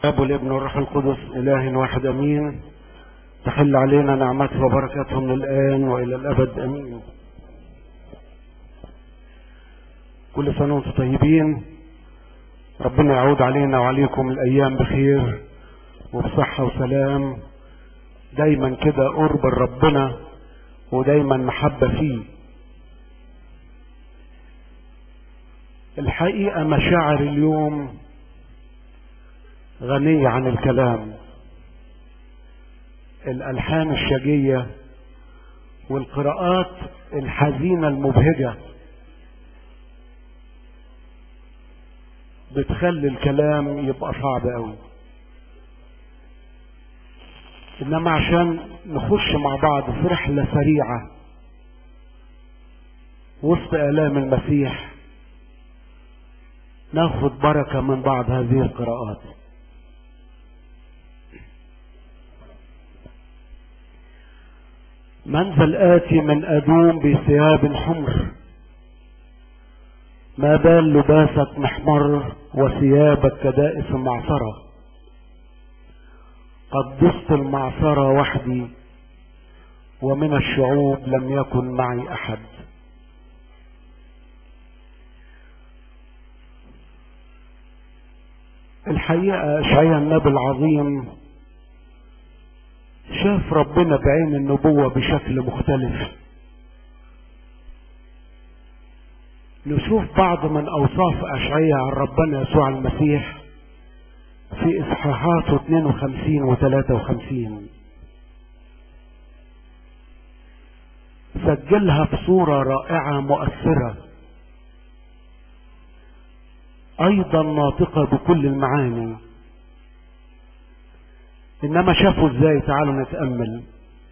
الاب والابن والروح القدس اله واحد امين تحل علينا نعمته وبركاته من الان والى الابد امين كل سنه وانتم طيبين ربنا يعود علينا وعليكم الايام بخير وبصحه وسلام دايما كده قرب ربنا ودايما محبه فيه الحقيقه مشاعر اليوم غنية عن الكلام الألحان الشجية والقراءات الحزينة المبهجة بتخلي الكلام يبقى صعب قوي انما عشان نخش مع بعض في رحلة سريعة وسط آلام المسيح ناخد بركة من بعض هذه القراءات من ذا الآتي من أدوم بثياب حمر ما بال لباسك محمر وثيابك كدائس معصرة قد دست المعصرة وحدي ومن الشعوب لم يكن معي أحد الحقيقة أشعيا النبي العظيم شاف ربنا بعين النبوة بشكل مختلف نشوف بعض من أوصاف أشعية عن ربنا يسوع المسيح في إصحاحاته 52 و 53 سجلها بصورة رائعة مؤثرة أيضا ناطقة بكل المعاني انما شافوا ازاي تعالوا نتامل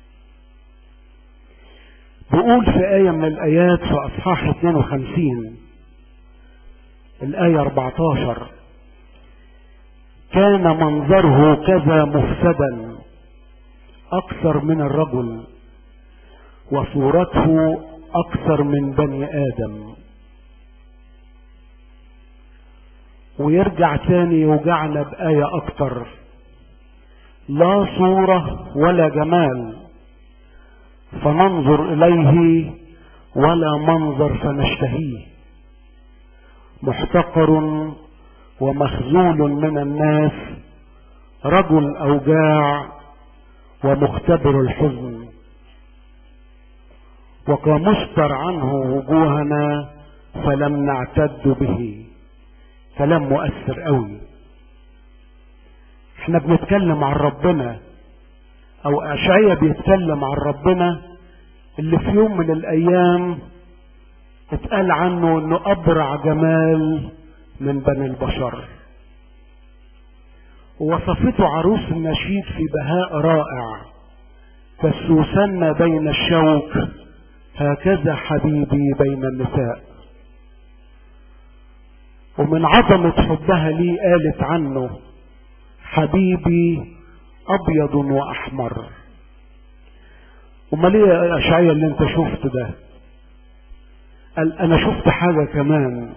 بيقول في آية من الآيات في أصحاح 52 الآية 14 كان منظره كذا مفسدا أكثر من الرجل وصورته أكثر من بني آدم ويرجع تاني يوجعنا بآية أكتر لا صورة ولا جمال فننظر إليه ولا منظر فنشتهيه محتقر ومخذول من الناس رجل أوجاع ومختبر الحزن وكمستر عنه وجوهنا فلم نعتد به كلام مؤثر قوي احنا بنتكلم عن ربنا او اشعيا بيتكلم عن ربنا اللي في يوم من الايام اتقال عنه انه ابرع جمال من بني البشر ووصفته عروس النشيد في بهاء رائع كالسوسن بين الشوك هكذا حبيبي بين النساء ومن عظمة حبها لي قالت عنه حبيبي ابيض واحمر امال ايه يا اشعيا اللي انت شفت ده قال انا شفت حاجة كمان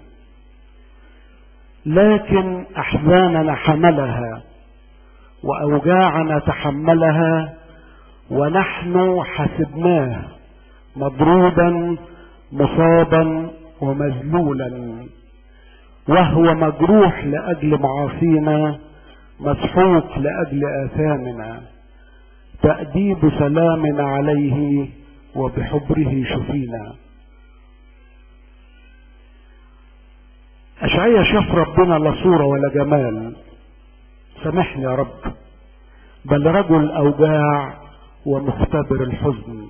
لكن احزاننا حملها واوجاعنا تحملها ونحن حسبناه مضروبا مصابا ومذلولا وهو مجروح لاجل معاصينا مسحوق لأجل آثامنا تأديب سلامنا عليه وبحبره شفينا أشعيا شاف ربنا لا صورة ولا جمال سامحني يا رب بل رجل أوجاع ومختبر الحزن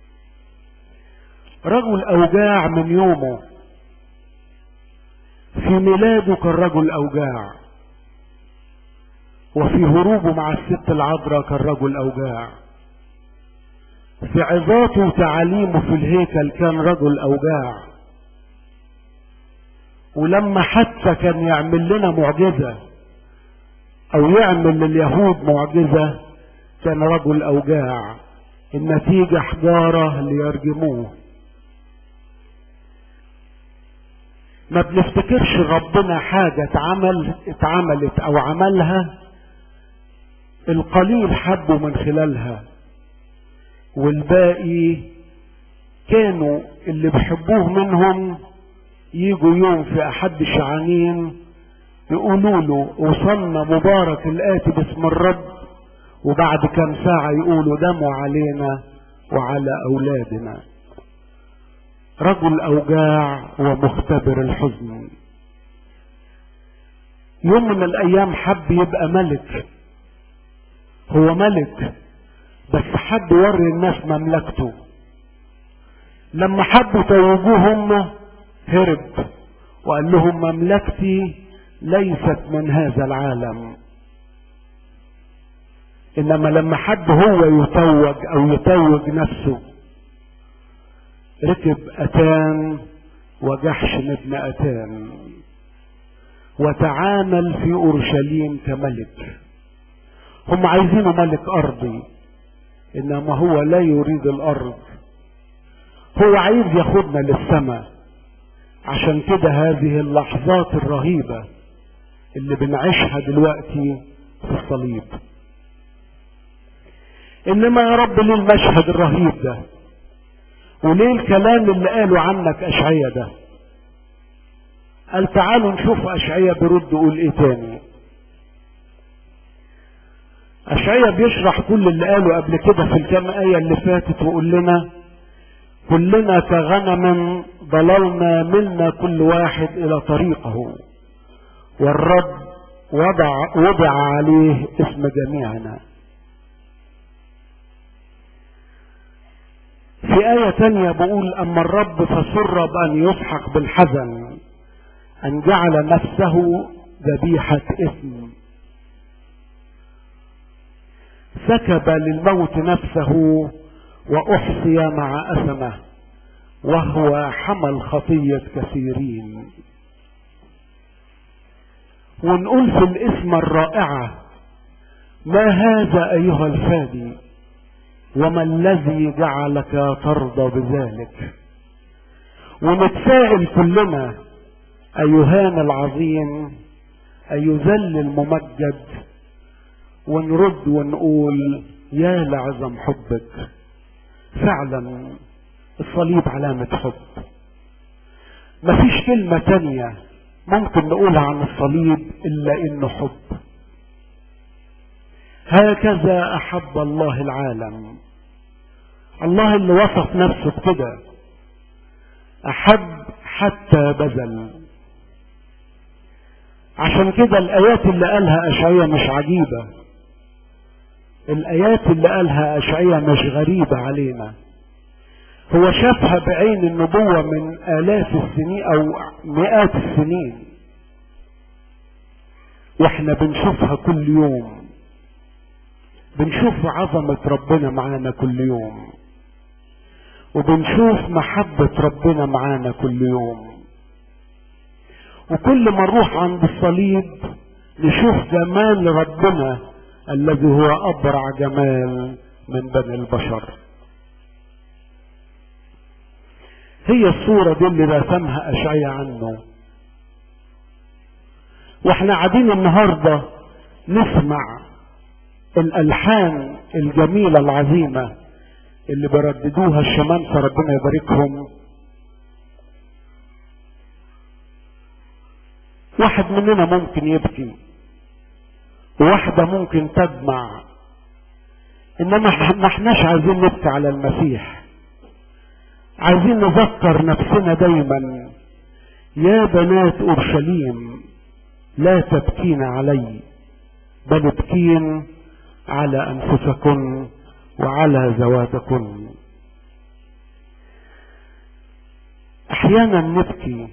رجل أوجاع من يومه في ميلاده كان رجل أوجاع وفي هروبه مع الست العذراء كان رجل أوجاع في عظاته وتعاليمه في الهيكل كان رجل أوجاع ولما حتى كان يعمل لنا معجزة أو يعمل لليهود معجزة كان رجل أوجاع النتيجة حجارة ليرجموه ما بنفتكرش ربنا حاجة اتعمل اتعملت او عملها القليل حبوا من خلالها والباقي كانوا اللي بيحبوه منهم يجوا يوم في احد الشعانين يقولوا له وصلنا مبارك الاتي باسم الرب وبعد كم ساعة يقولوا دموا علينا وعلى اولادنا رجل اوجاع ومختبر الحزن يوم من الايام حب يبقى ملك هو ملك بس حب يوري الناس مملكته لما حبوا توجوه هم هرب وقال لهم مملكتي ليست من هذا العالم انما لما حب هو يتوج او يتوج نفسه ركب اتان وجحش ابن اتان وتعامل في اورشليم كملك هم عايزينه ملك ارضي انما هو لا يريد الارض هو عايز ياخدنا للسماء عشان كده هذه اللحظات الرهيبة اللي بنعيشها دلوقتي في الصليب انما يا رب ليه المشهد الرهيب ده وليه الكلام اللي قالوا عنك اشعية ده قال تعالوا نشوف اشعية بيرد يقول ايه تاني اشعية بيشرح كل اللي قاله قبل كده في الكام ايه اللي فاتت ويقول لنا كلنا كغنم ضللنا منا كل واحد الى طريقه والرب وضع وضع عليه اسم جميعنا في آية تانية بقول أما الرب فسر بأن يسحق بالحزن أن جعل نفسه ذبيحة إثم سكب للموت نفسه وأحصي مع أثمه وهو حمل خطية كثيرين ونقول في الاسم الرائعة ما هذا أيها الفادي وما الذي جعلك ترضى بذلك ونتساءل كلنا أيهان العظيم أيذل الممجد ونرد ونقول يا لعظم حبك فعلا الصليب علامة حب مفيش كلمة تانية ممكن نقولها عن الصليب إلا إنه حب هكذا أحب الله العالم الله اللي وصف نفسه بكده أحب حتى بذل عشان كده الآيات اللي قالها أشعية مش عجيبة الآيات اللي قالها أشعية مش غريبة علينا هو شافها بعين النبوة من آلاف السنين أو مئات السنين واحنا بنشوفها كل يوم بنشوف عظمة ربنا معانا كل يوم وبنشوف محبة ربنا معانا كل يوم وكل ما نروح عند الصليب نشوف جمال ربنا الذي هو أبرع جمال من بني البشر هي الصورة دي اللي رسمها أشعيا عنه واحنا قاعدين النهاردة نسمع الألحان الجميلة العظيمة اللي برددوها الشمامسة ربنا يباركهم واحد مننا ممكن يبكي وواحدة ممكن تدمع انما ما احناش عايزين نبكي على المسيح عايزين نذكر نفسنا دايما يا بنات اورشليم لا تبكين علي بل ابكين على انفسكن وعلى زواجكن احيانا نبكي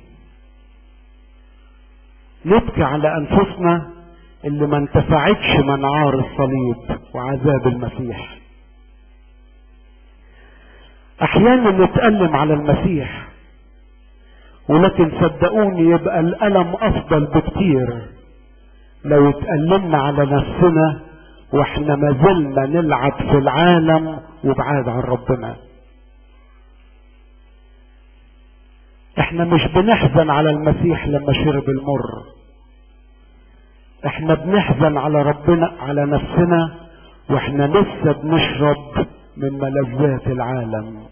نبكي على انفسنا اللي ما انتفعتش من عار الصليب وعذاب المسيح احيانا نتألم على المسيح ولكن صدقوني يبقى الألم أفضل بكتير لو اتألمنا على نفسنا واحنا ما زلنا نلعب في العالم وبعاد عن ربنا احنا مش بنحزن على المسيح لما شرب المر احنا بنحزن على ربنا على نفسنا واحنا لسه بنشرب من ملذات العالم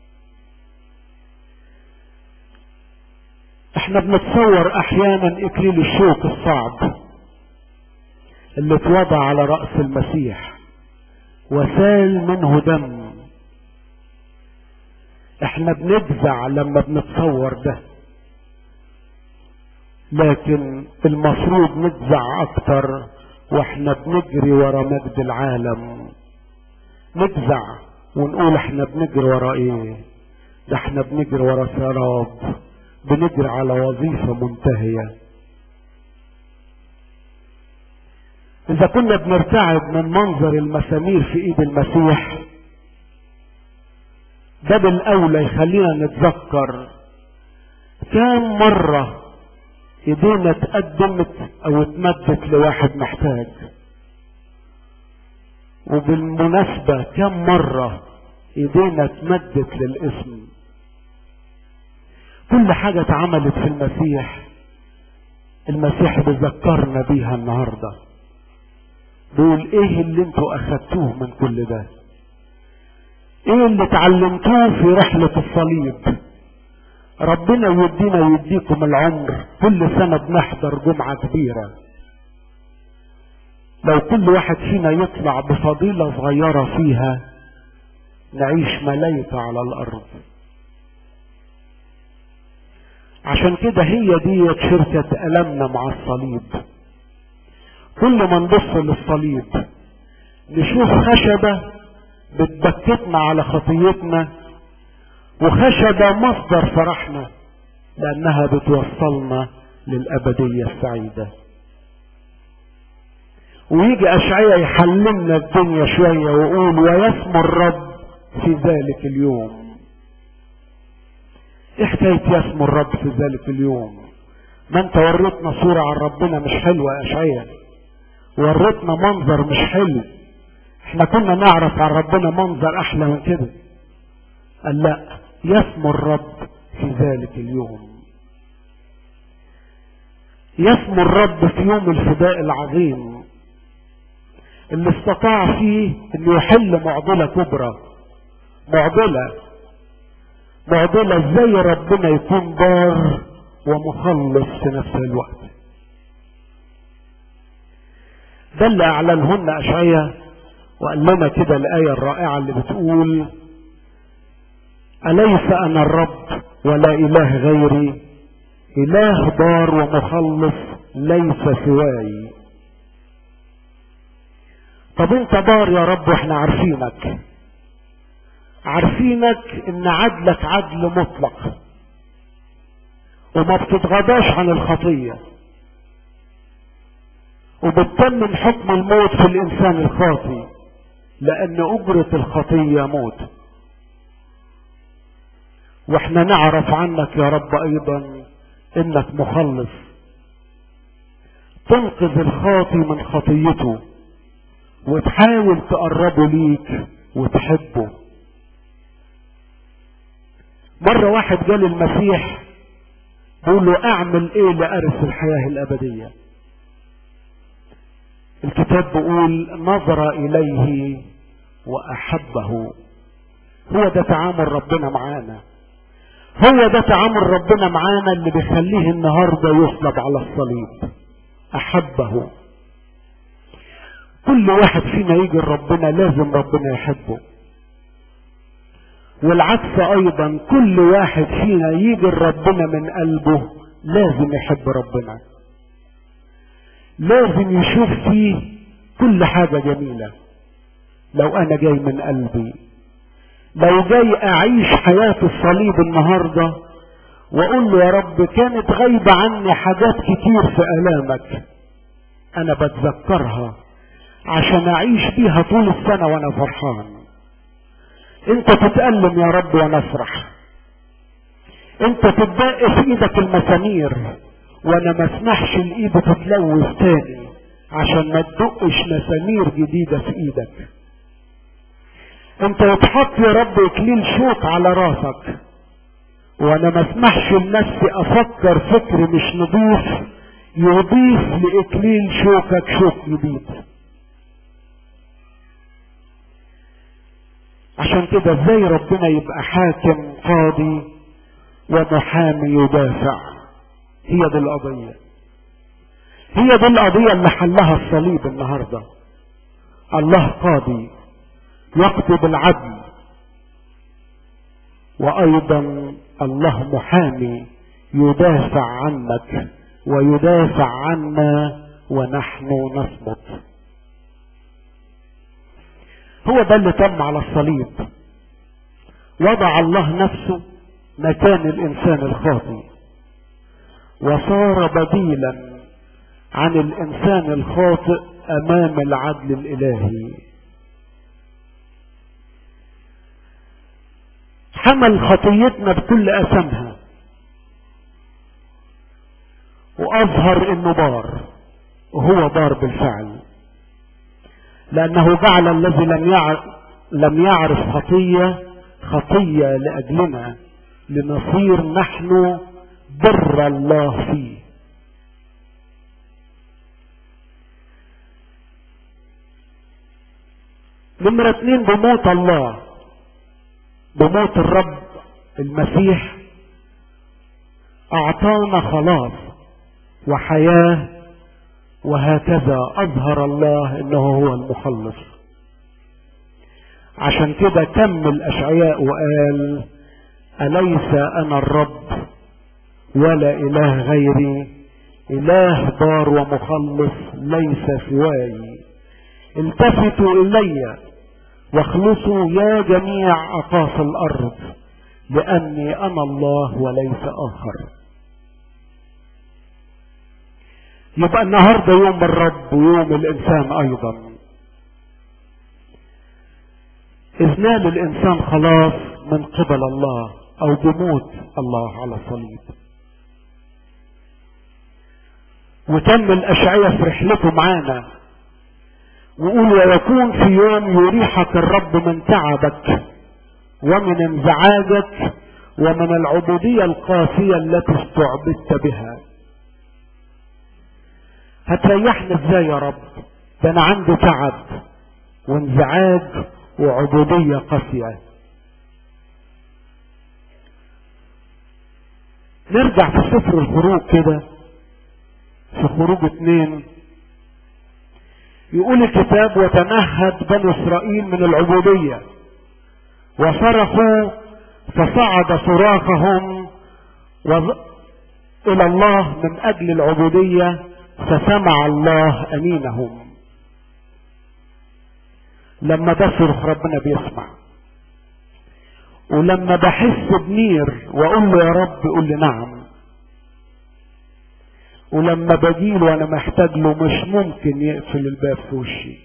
احنا بنتصور احيانا اكليل الشوك الصعب اللي اتوضع على رأس المسيح وسال منه دم احنا بنجزع لما بنتصور ده لكن المفروض نجزع اكتر واحنا بنجري ورا مجد العالم نجزع ونقول احنا بنجري ورا ايه ده احنا بنجري ورا سراب بنجري على وظيفة منتهية اذا كنا بنرتعب من منظر المسامير في ايد المسيح ده بالاولى يخلينا نتذكر كام مرة ايدينا اتقدمت او اتمدت لواحد محتاج وبالمناسبة كم مرة ايدينا اتمدت للاسم كل حاجة اتعملت في المسيح المسيح بيذكرنا بيها النهاردة بيقول ايه اللي انتوا اخدتوه من كل ده ايه اللي اتعلمتوه في رحلة الصليب ربنا يدينا ويديكم العمر كل سنة بنحضر جمعة كبيرة لو كل واحد فينا يطلع بفضيلة صغيرة فيها نعيش ملايكة على الأرض عشان كده هي دي شركة ألمنا مع الصليب كل ما نبص للصليب نشوف خشبة بتبكتنا على خطيتنا وخشبة مصدر فرحنا لأنها بتوصلنا للأبدية السعيدة ويجي أشعية يحلمنا الدنيا شوية ويقول ويسمى الرب في ذلك اليوم ايه حكاية يسمى الرب في ذلك اليوم ما انت وريتنا صورة عن ربنا مش حلوة يا أشعية وريتنا منظر مش حلو احنا كنا نعرف عن ربنا منظر احلى من كده قال لا يسمى الرب في ذلك اليوم يسمى الرب في يوم الفداء العظيم اللي استطاع فيه انه يحل معضلة كبرى معضلة معضلة ازاي ربنا يكون بار ومخلص في نفس الوقت ده اللي اعلنهن اشعياء وقال لنا كده الايه الرائعه اللي بتقول اليس انا الرب ولا اله غيري اله بار ومخلص ليس سواي طب انت بار يا رب واحنا عارفينك عارفينك ان عدلك عدل مطلق وما بتتغاضاش عن الخطيه وبتتمم حكم الموت في الانسان الخاطي لان اجرة الخطية موت واحنا نعرف عنك يا رب ايضا انك مخلص تنقذ الخاطي من خطيته وتحاول تقربه ليك وتحبه مرة واحد جال المسيح بيقول له اعمل ايه لارث الحياة الابدية الكتاب بيقول نظر اليه واحبه هو ده تعامل ربنا معانا هو ده تعامل ربنا معانا اللي بيخليه النهارده يصلب على الصليب احبه كل واحد فينا يجي لربنا لازم ربنا يحبه والعكس ايضا كل واحد فينا يجي لربنا من قلبه لازم يحب ربنا لازم يشوف فيه كل حاجة جميلة لو انا جاي من قلبي لو جاي اعيش حياة الصليب النهاردة واقول له يا رب كانت غايبة عني حاجات كتير في الامك انا بتذكرها عشان اعيش بيها طول السنة وانا فرحان انت تتألم يا رب وانا افرح انت تتبقى في ايدك المسامير وانا ما اسمحش الايد تتلوث تاني عشان ما تدقش مسامير جديدة في ايدك انت يتحط يا رب اكليل شوك على راسك وانا ما اسمحش لنفسي افكر فكر مش نضيف يضيف لاكليل شوكك شوك جديد عشان كده ازاي ربنا يبقى حاكم قاضي ومحامي يدافع هي دي القضية هي دي القضية اللي حلها الصليب النهاردة الله قاضي يقضي بالعدل وايضا الله محامي يدافع عنك ويدافع عنا ونحن نصمت هو ده اللي تم على الصليب وضع الله نفسه مكان الانسان الخاطئ وصار بديلا عن الانسان الخاطئ امام العدل الالهي حمل خطيتنا بكل اثامها واظهر انه بار وهو بار بالفعل لانه جعل الذي لم يعرف لم يعرف خطيه خطيه لاجلنا لنصير نحن بر الله فيه نمرة اتنين بموت الله بموت الرب المسيح اعطانا خلاص وحياة وهكذا اظهر الله انه هو المخلص عشان كده كمل اشعياء وقال اليس انا الرب ولا اله غيري اله بار ومخلص ليس سواي التفتوا الي واخلصوا يا جميع اقاصي الارض لاني انا الله وليس اخر يبقى النهارده يوم الرب ويوم الانسان ايضا اذ نال الانسان خلاص من قبل الله او بموت الله على الصليب وكمل اشعياء في رحلته معانا وقول ويكون في يوم يريحك الرب من تعبك ومن انزعاجك ومن العبودية القاسية التي استعبدت بها هتريحني ازاي يا رب ده انا عندي تعب وانزعاج وعبودية قاسية نرجع في سفر الخروج كده في خروج اتنين يقول الكتاب وتنهد بنو اسرائيل من العبودية وصرخوا فصعد صراخهم وظ... الى الله من اجل العبودية فسمع الله امينهم لما بصرخ ربنا بيسمع ولما بحس بنير واقول له يا رب يقول لي نعم ولما بجيله وانا محتاج له مش ممكن يقفل الباب في وشي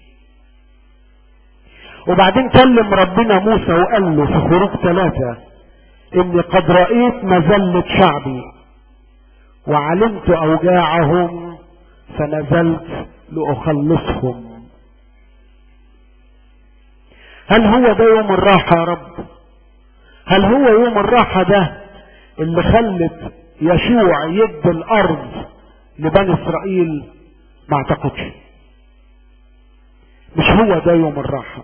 وبعدين كلم ربنا موسى وقال له في خروج ثلاثة اني قد رأيت مذلة شعبي وعلمت اوجاعهم فنزلت لاخلصهم هل هو ده يوم الراحة يا رب هل هو يوم الراحة ده اللي خلت يشوع يد الارض لبني اسرائيل ما اعتقدش مش هو ده يوم الراحة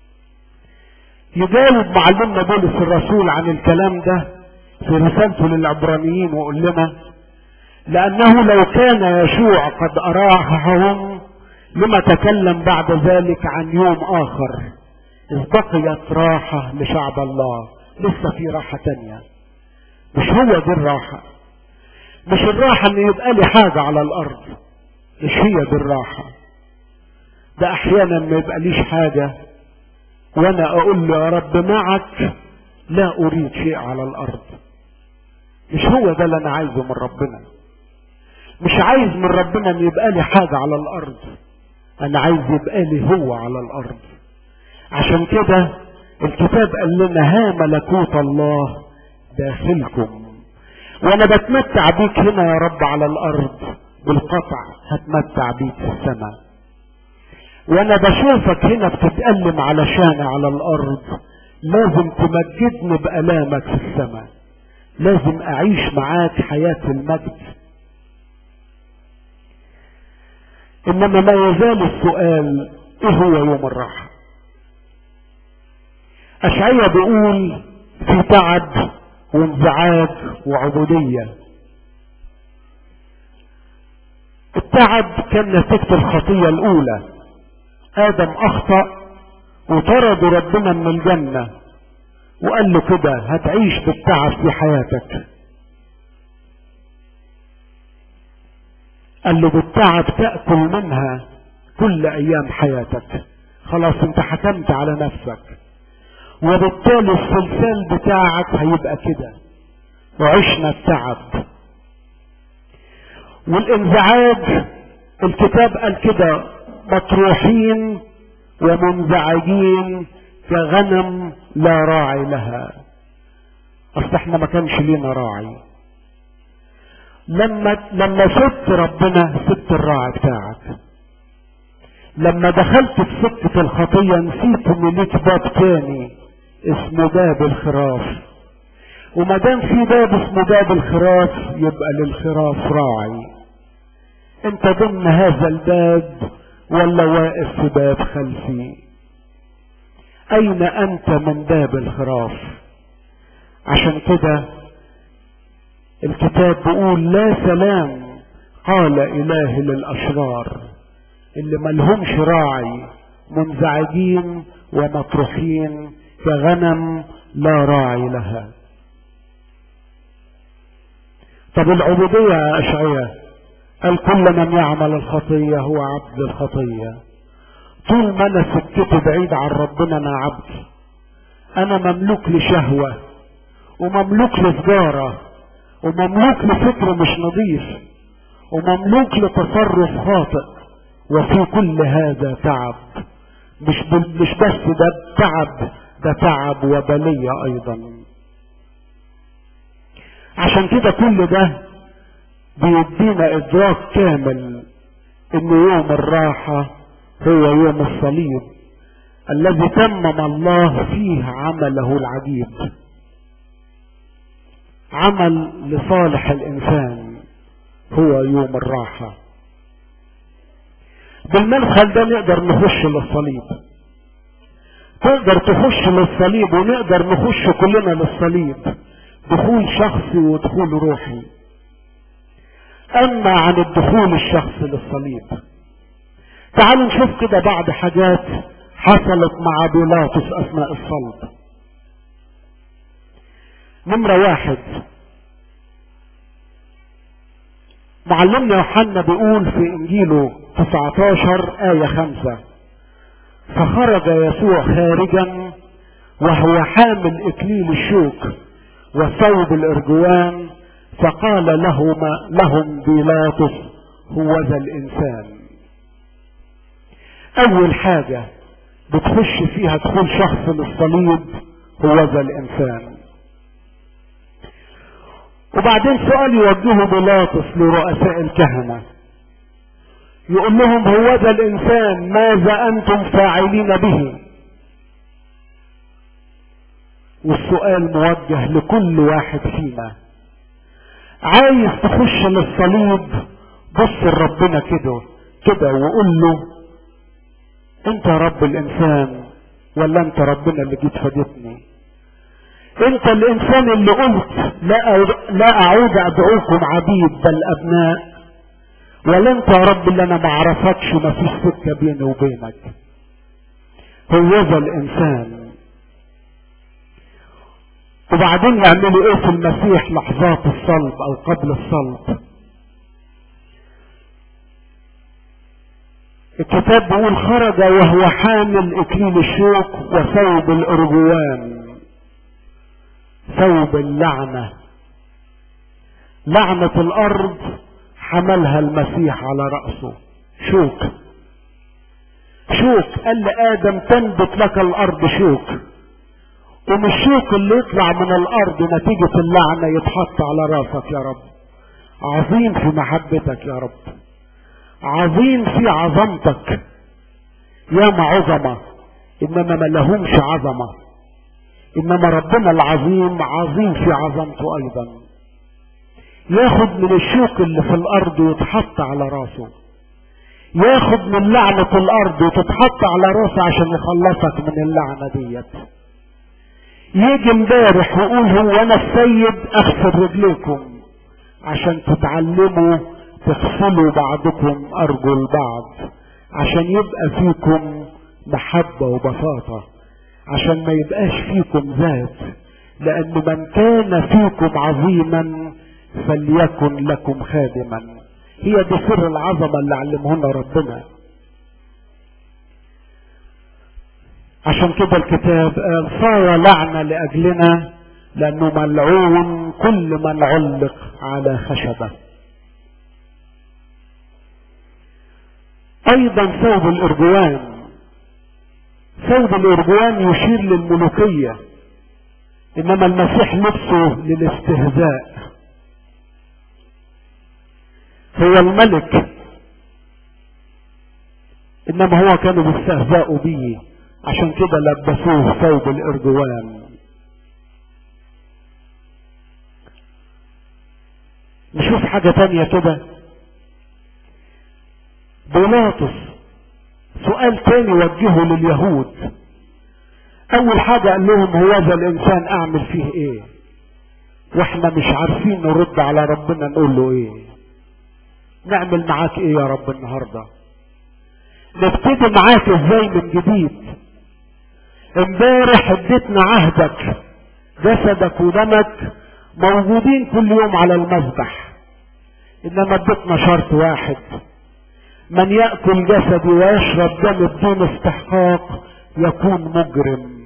يجاوب معلمنا بولس الرسول عن الكلام ده في رسالته للعبرانيين ويقول لنا لأنه لو كان يشوع قد أراحهم لما تكلم بعد ذلك عن يوم آخر إذ بقيت راحة لشعب الله لسه في راحة تانية مش هو دي الراحة مش الراحة ان يبقى لي حاجة على الارض مش هي دي الراحة ده احيانا ما يبقى ليش حاجة وانا اقول له يا رب معك لا اريد شيء على الارض مش هو ده اللي انا عايزه من ربنا مش عايز من ربنا ان يبقى لي حاجة على الارض انا عايز يبقى لي هو على الارض عشان كده الكتاب قال لنا ها ملكوت الله داخلكم وانا بتمتع بيك هنا يا رب على الارض بالقطع هتمتع بيك في السماء وانا بشوفك هنا بتتألم علشان على الارض لازم تمجدني بألامك في السماء لازم اعيش معاك حياة المجد انما ما يزال السؤال ايه هو يوم الراحة اشعيا بيقول في تعب وانزعاج وعبودية التعب كان نتيجة الخطية الاولى ادم اخطأ وطرد ربنا من الجنة وقال له كده هتعيش بالتعب في حياتك قال له بالتعب تأكل منها كل ايام حياتك خلاص انت حكمت على نفسك وبالتالي السلسال بتاعك هيبقى كده وعشنا التعب والانزعاج الكتاب قال كده مطروحين ومنزعجين كغنم لا راعي لها اصل احنا ما كانش لينا راعي لما لما سبت ربنا سبت الراعي بتاعك لما دخلت في سكة الخطية نسيت ان ليك باب تاني اسمه باب الخراف وما دام في باب اسمه باب الخراف يبقى للخراف راعي انت ضمن هذا الباب ولا واقف في باب خلفي اين انت من باب الخراف عشان كده الكتاب بيقول لا سلام قال اله للاشرار اللي ملهمش راعي منزعجين ومطروحين كغنم لا راعي لها طب العبودية يا أشعياء قال كل من يعمل الخطية هو عبد الخطية طول ما أنا سكتي بعيد عن ربنا أنا عبد أنا مملوك لشهوة ومملوك لسجارة ومملوك لفكر مش نظيف ومملوك لتصرف خاطئ وفي كل هذا تعب مش مش بس ده تعب ده تعب وبلية ايضا عشان كده كل ده بيدينا ادراك كامل ان يوم الراحة هو يوم الصليب الذي تمم الله فيه عمله العجيب عمل لصالح الانسان هو يوم الراحه بالمدخل ده نقدر نخش للصليب تقدر تخش للصليب ونقدر نخش كلنا للصليب دخول شخصي ودخول روحي اما عن الدخول الشخصي للصليب تعالوا نشوف كده بعض حاجات حصلت مع بيلاطس اثناء الصلب نمرة واحد معلمنا يوحنا بيقول في انجيله 19 آية 5 فخرج يسوع خارجا وهو حامل اكليل الشوك وثوب الارجوان فقال لهما لهم بيلاطس هو ذا الانسان اول حاجة بتخش فيها دخول شخص للصليب هو ذا الانسان وبعدين سؤال يوجهه بيلاطس لرؤساء الكهنة يقول لهم هو ذا الانسان ماذا انتم فاعلين به والسؤال موجه لكل واحد فينا عايز تخش للصليب بص لربنا كده كده وقول له انت رب الانسان ولا انت ربنا اللي جيت فادتني انت الانسان اللي قلت لا لا اعود ادعوكم عبيد بل ابناء ولا انت يا رب اللي انا ما اعرفكش وما فيش سكه بيني وبينك هو ذا الانسان وبعدين يعملوا ايه في المسيح لحظات الصلب او قبل الصلب الكتاب بيقول خرج وهو حامل اكليل الشوك وثوب الارجوان ثوب اللعنة لعنة الارض حملها المسيح على رأسه شوك شوك قال لآدم تنبت لك الأرض شوك ومش الشوك اللي يطلع من الأرض نتيجة اللعنة يتحط على راسك يا رب عظيم في محبتك يا رب عظيم في عظمتك يا عظمة إنما ما لهمش عظمة إنما ربنا العظيم عظيم في عظمته أيضا ياخد من الشوك اللي في الارض ويتحط على راسه ياخد من لعنة الارض وتتحط على راسه عشان يخلصك من اللعنة ديت يجي امبارح ويقول هو انا السيد اغسل رجليكم عشان تتعلموا تغسلوا بعضكم ارجل بعض عشان يبقى فيكم محبة وبساطة عشان ما يبقاش فيكم ذات لأن من كان فيكم عظيما فليكن لكم خادما هي دي سر العظمة اللي علمهنا ربنا عشان كده الكتاب قال صار لعنة لأجلنا لأنه ملعون كل من علق على خشبة أيضا ثوب الأرجوان ثوب الأرجوان يشير للملوكية إنما المسيح لبسه للاستهزاء هو الملك إنما هو كانوا بيستهزئوا بيه عشان كده لبسوه ثوب الارجوان نشوف حاجة تانية كده بيلاطس سؤال تاني وجهه لليهود اول حاجة قال لهم هو ذا الانسان اعمل فيه ايه واحنا مش عارفين نرد على ربنا نقول له ايه نعمل معاك ايه يا رب النهارده نبتدي معاك ازاي من جديد امبارح اديتنا عهدك جسدك ودمك موجودين كل يوم على المذبح انما اديتنا شرط واحد من ياكل جسدي ويشرب دمي بدون استحقاق يكون مجرم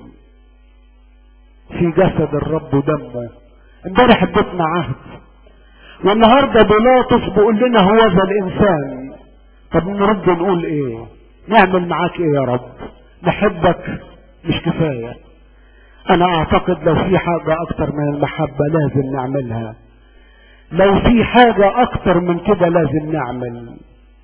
في جسد الرب ودمه امبارح اديتنا عهد والنهارده بيلاطس بيقول لنا هو ذا الانسان طب نرد نقول ايه نعمل معاك ايه يا رب نحبك مش كفاية انا اعتقد لو في حاجة اكتر من المحبة لازم نعملها لو في حاجة اكتر من كده لازم نعمل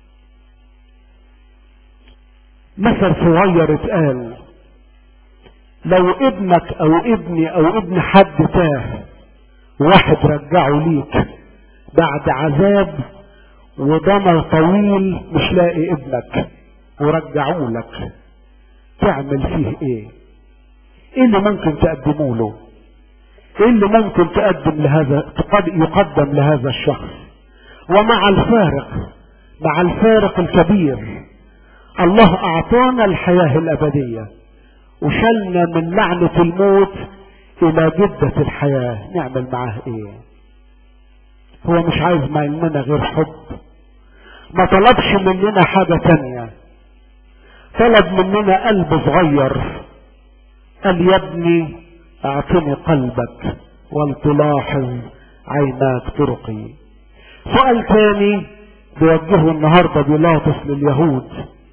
مثل صغير اتقال لو ابنك او ابني او ابن حد تاه واحد رجعه ليك بعد عذاب وضمر طويل مش لاقي ابنك ورجعوا لك تعمل فيه ايه ايه اللي ممكن تقدموا له ايه اللي ممكن تقدم لهذا يقدم لهذا الشخص ومع الفارق مع الفارق الكبير الله اعطانا الحياة الابدية وشلنا من لعنة الموت الى جدة الحياة نعمل معاه ايه هو مش عايز مننا غير حب ما طلبش مننا حاجة تانية طلب مننا قلب صغير قال يا ابني اعطني قلبك ولتلاحظ عيناك طرقي سؤال تاني بيوجهه النهاردة بيلاطس لليهود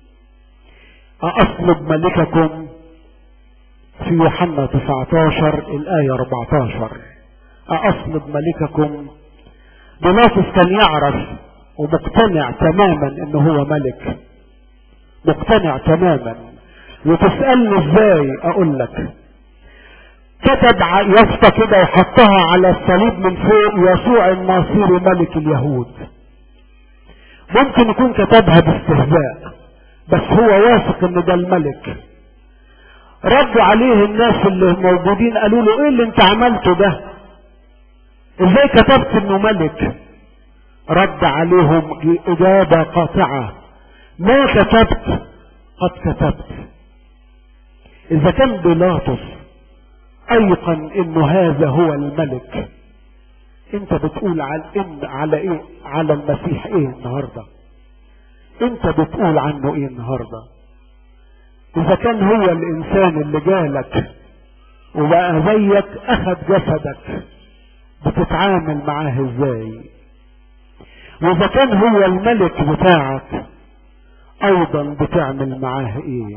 أأطلب ملككم في يوحنا 19 الآية 14 أأطلب ملككم بيلاطس كان يعرف ومقتنع تماما انه هو ملك مقتنع تماما وتسألني ازاي اقول لك كتب يافطة كده وحطها على الصليب من فوق يسوع الناصري ملك اليهود ممكن يكون كتبها باستهزاء بس هو واثق ان ده الملك ردوا عليه الناس اللي موجودين قالوا له ايه اللي انت عملته ده ازاي كتبت انه ملك رد عليهم اجابة قاطعة ما كتبت قد كتبت اذا كان بيلاطس ايقن انه هذا هو الملك انت بتقول على إن على ايه على المسيح ايه النهارده انت بتقول عنه ايه النهارده اذا كان هو الانسان اللي جالك وبقى زيك اخذ جسدك بتتعامل معاه ازاي واذا كان هو الملك بتاعك ايضا بتعمل معاه ايه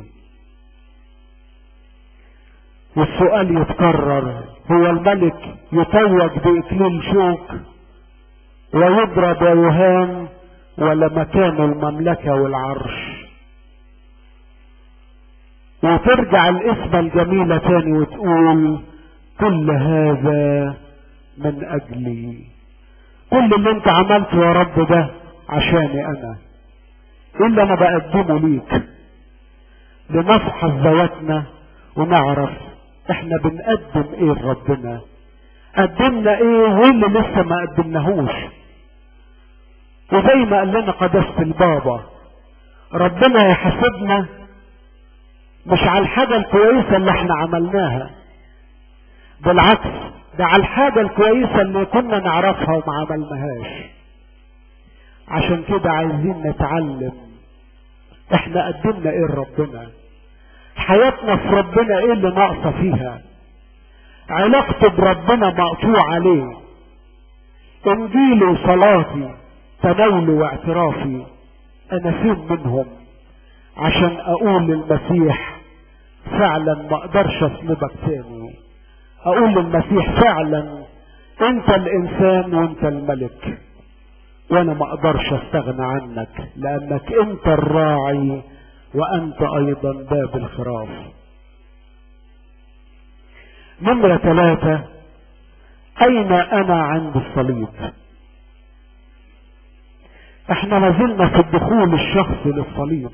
والسؤال يتكرر هو الملك يتوج باكليل شوك ويضرب ويهان ولا مكان المملكة والعرش وترجع الاسم الجميلة تاني وتقول كل هذا من اجلي كل اللي انت عملته يا رب ده عشاني انا ايه اللي انا بقدمه ليك لنفحص ذواتنا ونعرف احنا بنقدم ايه لربنا قدمنا ايه واللي لسه ما قدمناهوش وزي ما قال لنا قداسة البابا ربنا يحاسبنا مش على الحاجة الكويسة اللي احنا عملناها بالعكس ده على الحاجة الكويسة اللي كنا نعرفها وما عملناهاش عشان كده عايزين نتعلم احنا قدمنا ايه لربنا حياتنا في ربنا ايه اللي ناقصة فيها علاقتي بربنا مقطوع عليه انجيلي وصلاتي تناولي واعترافي انا فين منهم عشان اقول للمسيح فعلا ما اقدرش اسلبك تاني اقول للمسيح فعلا انت الانسان وانت الملك وانا ما اقدرش استغنى عنك لانك انت الراعي وانت ايضا باب الخراف نمرة ثلاثة اين انا عند الصليب احنا لازلنا في الدخول الشخصي للصليب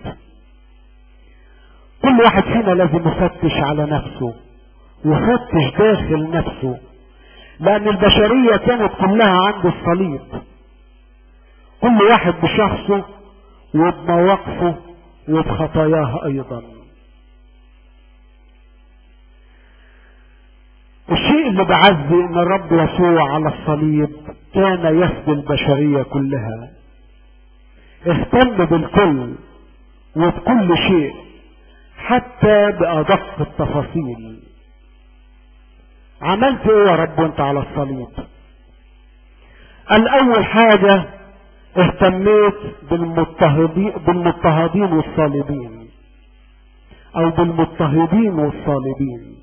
كل واحد فينا لازم يفتش على نفسه يفتش داخل نفسه لان البشرية كانت كلها عند الصليب كل واحد بشخصه وبمواقفه وبخطاياه ايضا الشيء اللي بعزي ان الرب يسوع على الصليب كان يفدي البشرية كلها اهتم بالكل وبكل شيء حتى بأدق التفاصيل عملت ايه يا رب وانت على الصليب الأول حاجة اهتميت بالمضطهدين بالمضطهدين والصالبين او بالمضطهدين والصالبين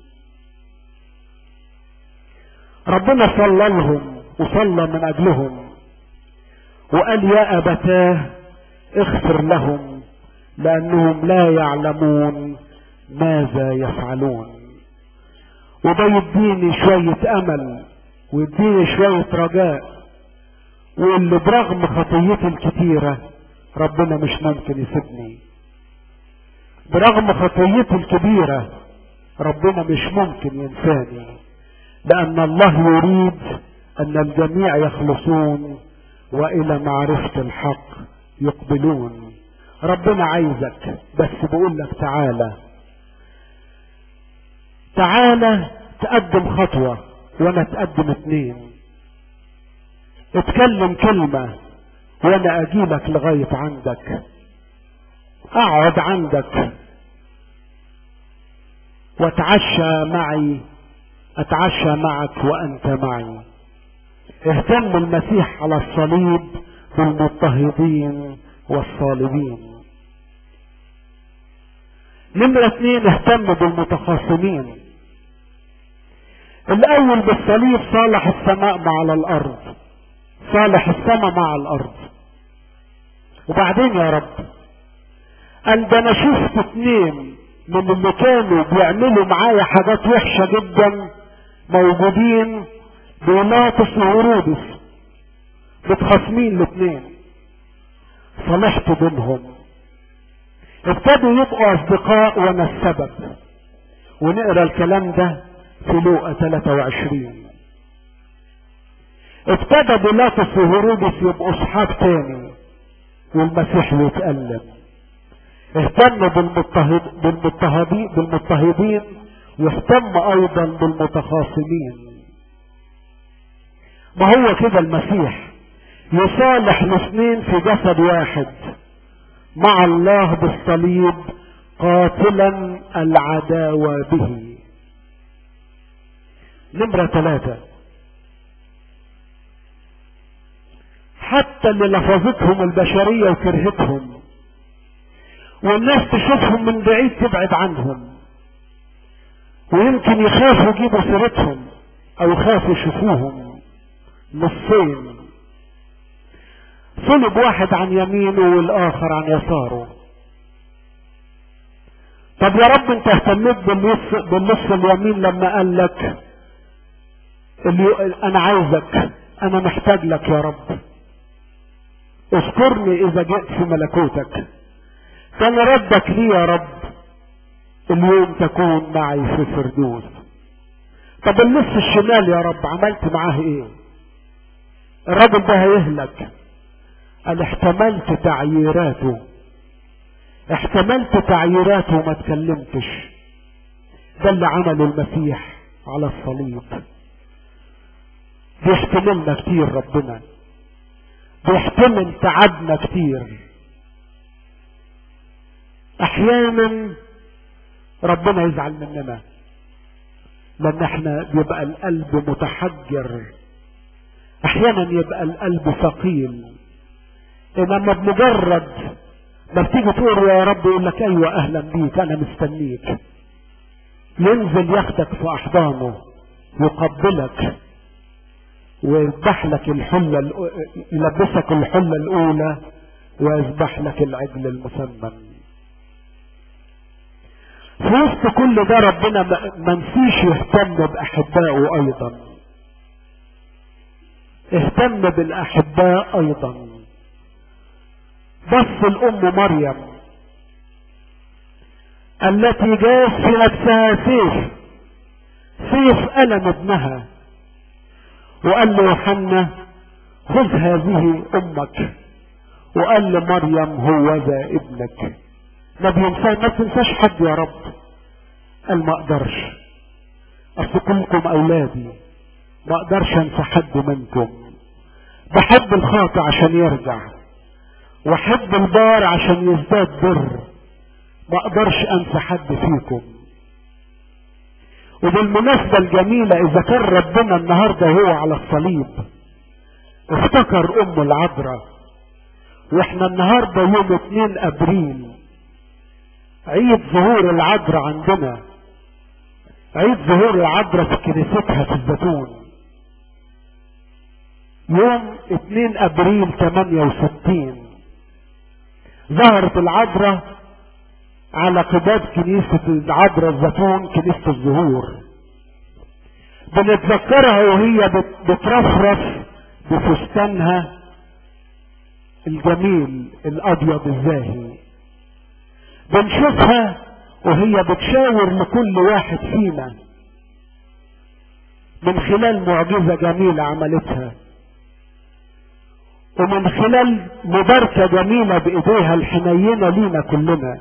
ربنا صلى لهم وصلى من اجلهم وقال يا ابتاه اغفر لهم لانهم لا يعلمون ماذا يفعلون وده يديني شوية امل ويديني شوية رجاء واللي برغم خطيتي الكتيرة ربنا مش ممكن يسيبني برغم خطيتي الكبيرة ربنا مش ممكن ينساني لأن الله يريد أن الجميع يخلصون وإلى معرفة الحق يقبلون ربنا عايزك بس بقول لك تعالى تعالى تقدم خطوة وانا اتقدم اتنين اتكلم كلمة وانا اجيلك لغاية عندك اقعد عندك واتعشى معي اتعشى معك وانت معي اهتم المسيح على الصليب بالمضطهدين والصالبين نمرة اثنين اهتم بالمتخاصمين الاول بالصليب صالح السماء مع الارض صالح السماء مع الارض وبعدين يا رب قال ده انا شفت اتنين من اللي كانوا بيعملوا معايا حاجات وحشة جدا موجودين بيناقص وهرودس متخاصمين الاتنين صلحت بينهم ابتدوا يبقوا اصدقاء وانا السبب ونقرا الكلام ده في لوقا 23 ابتدى بيلاطس وهرودس يبقوا اصحاب تاني والمسيح يتألم اهتم بالمضطهد بالمضطهدين بالمضطهدين واهتم ايضا بالمتخاصمين ما هو كده المسيح يصالح الاثنين في جسد واحد مع الله بالصليب قاتلا العداوة به نمرة ثلاثة حتى اللي لفظتهم البشرية وكرهتهم والناس تشوفهم من بعيد تبعد عنهم ويمكن يخافوا يجيبوا سيرتهم او يخافوا يشوفوهم نصين صلب واحد عن يمينه والاخر عن يساره طب يا رب انت اهتميت بالنص بالنص اليمين لما قال لك اللي انا عايزك انا محتاج لك يا رب اذكرني اذا جئت في ملكوتك كان ردك لي يا رب اليوم تكون معي في الفردوس طب النص الشمال يا رب عملت معاه ايه الراجل ده هيهلك قال احتملت تعييراته احتملت تعييراته وما تكلمتش ده اللي عمله المسيح على الصليب بيحتملنا كتير ربنا بيحتمل تعبنا كتير احيانا ربنا يزعل مننا لان احنا بيبقى القلب متحجر احيانا يبقى القلب ثقيل انما بمجرد ما بتيجي تقول يا رب يقول لك ايوه اهلا بيك انا مستنيك ينزل ياخدك في احضانه يقبلك ويذبح لك الحله يلبسك الحله الاولى ويذبح لك العجل المسمن في وسط كل ده ربنا ما نسيش يهتم باحبائه ايضا اهتم بالاحباء ايضا بص الام مريم التي جاء في نفسها سيف سيف ألم ابنها وقال له يوحنا خذ هذه امك وقال لمريم هو ذا ابنك ما بينسى ما تنساش حد يا رب قال ما اقدرش اصل كلكم اولادي ما اقدرش انسى حد منكم بحب الخاطئ عشان يرجع واحب البار عشان يزداد بر ما اقدرش انسى حد فيكم وبالمناسبة الجميلة اذا كان ربنا النهاردة هو على الصليب افتكر ام العذراء واحنا النهاردة يوم 2 ابريل عيد ظهور العذراء عندنا عيد ظهور العذراء في كنيستها في الزيتون يوم 2 ابريل 68 ظهرت العذراء على قباب كنيسة العذراء الزيتون كنيسة الزهور بنتذكرها وهي بترفرف بفستانها الجميل الابيض الزاهي بنشوفها وهي بتشاور لكل واحد فينا من خلال معجزة جميلة عملتها ومن خلال مباركة جميلة بإيديها الحنينة لينا كلنا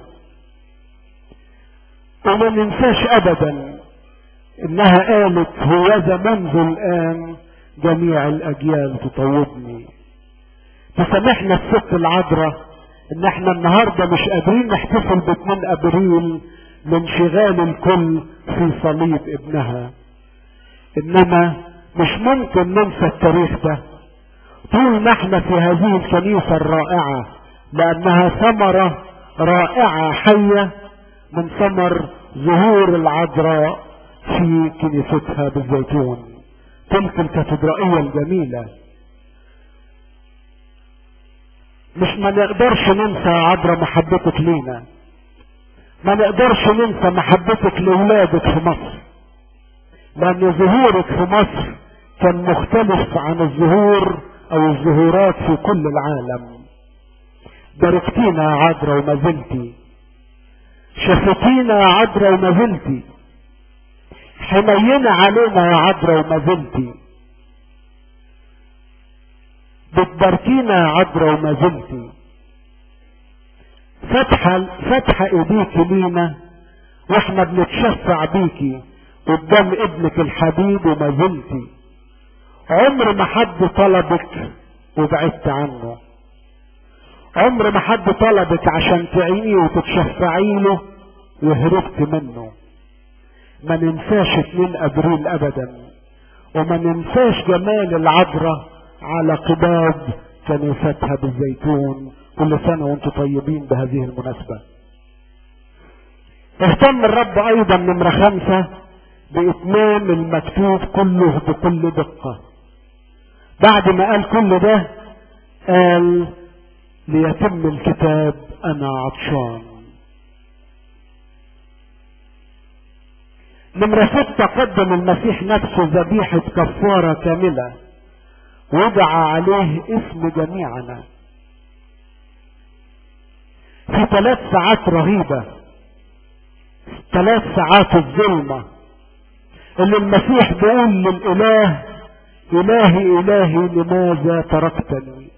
وما ننساش أبدا إنها قالت هوذا منذ الآن جميع الأجيال تطوبني تسامحنا الست العذراء إن احنا النهاردة مش قادرين نحتفل ب 2 أبريل لانشغال الكل في صليب ابنها إنما مش ممكن ننسى التاريخ ده طول ما احنا في هذه الكنيسة الرائعة لأنها ثمرة رائعة حية من ثمر ظهور العذراء في كنيستها بالزيتون تلك الكاتدرائية الجميلة مش ما نقدرش ننسى عذراء محبتك لينا ما نقدرش ننسى محبتك لأولادك في مصر لأن ظهورك في مصر كان مختلف عن الظهور او الظهورات في كل العالم باركتينا يا عذراء وما زلتي شفتينا يا عذراء وما زلتي حنينة علينا يا عذراء وما زلتي بتباركينا يا عذراء وما زلتي فتحة فتحة ايديك لينا واحنا بنتشفع بيكي قدام ابنك الحبيب وما زلتي عمر ما حد طلبك وبعدت عنه عمر ما حد طلبك عشان تعينيه وتتشفعي له وهربت منه ما ننساش 2 ابريل ابدا وما ننساش جمال العذراء على قباب كنيستها بالزيتون كل سنة وانتم طيبين بهذه المناسبة اهتم الرب ايضا نمرة خمسة باتمام المكتوب كله بكل دقة بعد ما قال كل ده قال ليتم الكتاب انا عطشان نمرة ستة قدم المسيح نفسه ذبيحة كفارة كاملة وضع عليه اسم جميعنا في ثلاث ساعات رهيبة ثلاث ساعات الظلمة اللي المسيح بيقول للإله إلهي إلهي لماذا تركتني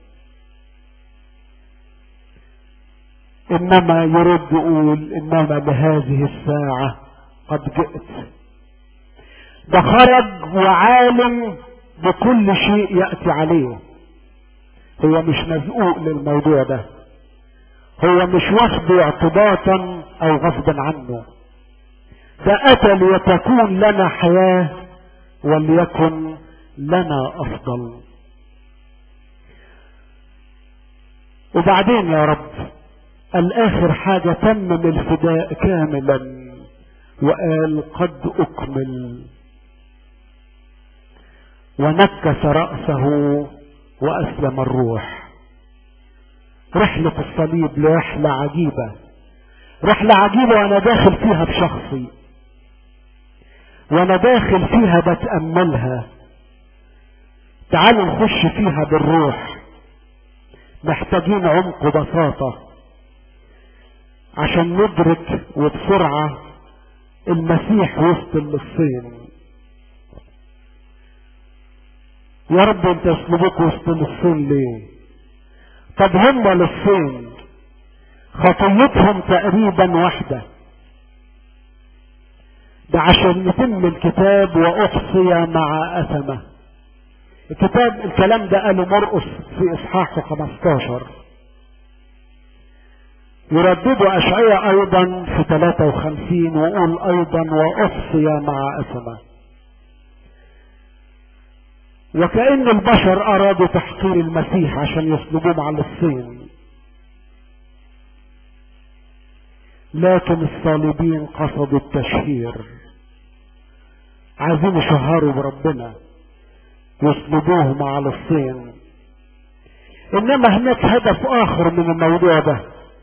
إنما يرد يقول إنما لهذه الساعة قد جئت ده خرج وعالم بكل شيء يأتي عليه هو مش مزقوق للموضوع ده هو مش واخده اعتباطا او غصبا عنه ده اتى لتكون لنا حياة وليكن لنا افضل وبعدين يا رب الاخر حاجة تمم الفداء كاملا وقال قد اكمل ونكس رأسه واسلم الروح رحلة الصليب رحلة عجيبة رحلة عجيبة وانا داخل فيها بشخصي وانا داخل فيها بتأملها تعالوا نخش فيها بالروح محتاجين عمق وبساطة عشان ندرك وبسرعة المسيح وسط اللصين يا رب انت اسلوبك وسط اللصين ليه طب هم للصين خطيتهم تقريبا واحدة ده عشان يتم الكتاب وأحصي مع أثمة الكتاب الكلام ده قاله مرقس في إصحاح 15 يردده أشعية أيضا في 53 ويقول أيضا وأحصي مع أثمة وكأن البشر أرادوا تحقير المسيح عشان يصلبوه مع الصين لكن الصالبين قصدوا التشهير عايزين يشهروا بربنا يصلبوه مع الصين انما هناك هدف اخر من الموضوع ده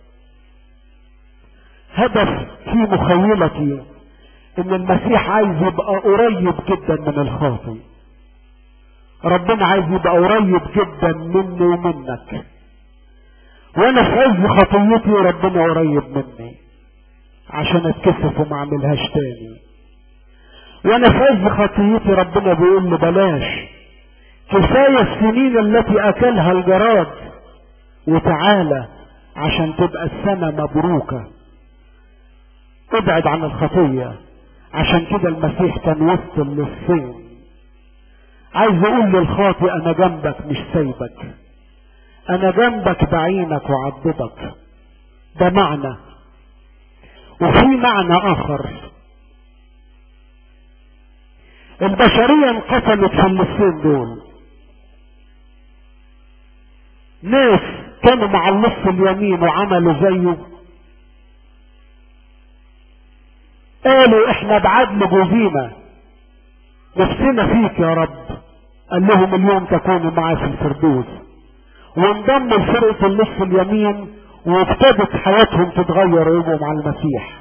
هدف في مخيلتي ان المسيح عايز يبقى قريب جدا من الخاطئ ربنا عايز يبقى قريب جدا مني ومنك وانا في عز خطيتي ربنا قريب مني عشان اتكسف وما اعملهاش تاني وانا في عز خطيتي ربنا بيقول لي بلاش كفاية السنين التي اكلها الجراد وتعالى عشان تبقى السنة مبروكة ابعد عن الخطية عشان كده المسيح كان وسط للصين عايز اقول للخاطئ انا جنبك مش سايبك انا جنبك بعينك وعضدك ده معنى وفي معنى اخر البشرية انقتلت في اللصين دول ناس كانوا مع اللص اليمين وعملوا زيه قالوا احنا بعدل جوزينا نفسنا فيك يا رب قال لهم اليوم تكونوا معي في الفردوس وانضموا لفرقة النصف اليمين وابتدت حياتهم تتغير ويبقوا مع المسيح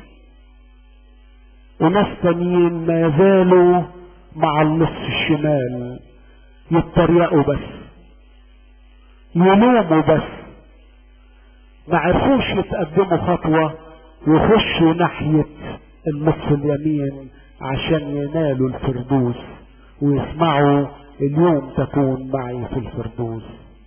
وناس تانيين ما زالوا مع النص الشمال يتريقوا بس يلوموا بس ما عرفوش يتقدموا خطوة ويخشوا ناحية النصف اليمين عشان ينالوا الفردوس ويسمعوا اليوم تكون معي في الفردوس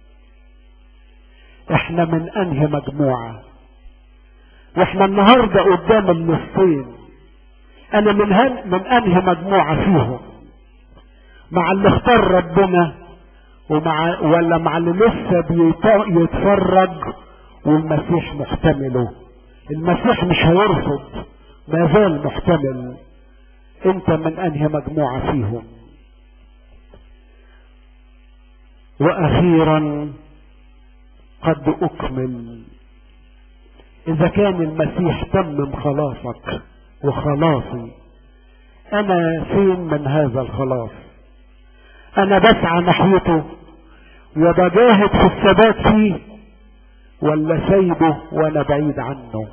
احنا من انهي مجموعة واحنا النهاردة قدام النصين انا من, هن من انهي مجموعة فيهم مع اللي اختار ربنا ومع ولا مع اللي لسه بيتفرج والمسيح محتمله المسيح مش هيرفض ما زال محتمل انت من انهي مجموعة فيهم واخيرا قد اكمل اذا كان المسيح تمم خلاصك وخلاصي انا فين من هذا الخلاص انا بسعى ناحيته وبجاهد في الثبات فيه ولا سايبه وانا بعيد عنه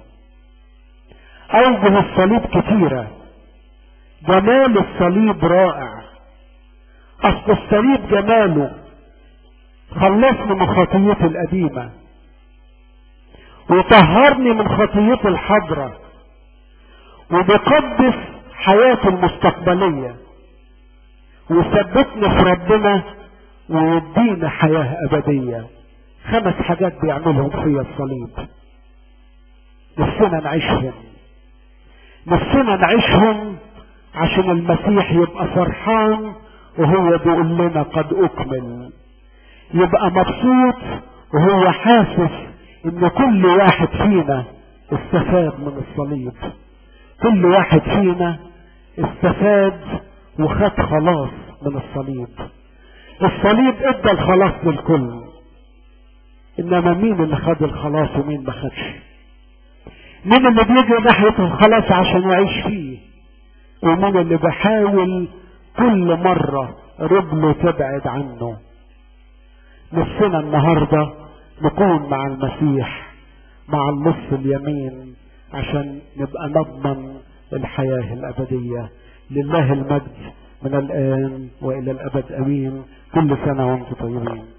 اوجه الصليب كثيرة جمال الصليب رائع اصل الصليب جماله خلصني من خطيتي القديمة وطهرني من خطيتي الحضرة وبقدس حياتي المستقبلية ويثبتنا في ربنا ويدينا حياة أبدية خمس حاجات بيعملهم فيا الصليب نفسنا نعيشهم نفسنا نعيشهم عشان المسيح يبقى فرحان وهو بيقول لنا قد أكمل يبقى مبسوط وهو حاسس ان كل واحد فينا استفاد من الصليب كل واحد فينا استفاد وخد خلاص من الصليب الصليب ادى الخلاص للكل انما مين اللي خد الخلاص ومين ما خدش مين اللي بيجي ناحية الخلاص عشان يعيش فيه ومين اللي بحاول كل مرة رجله تبعد عنه نفسنا النهاردة نكون مع المسيح مع النص اليمين عشان نبقى نضمن الحياة الأبدية لله المجد من الآن وإلى الأبد أمين كل سنة وأنتم طيبين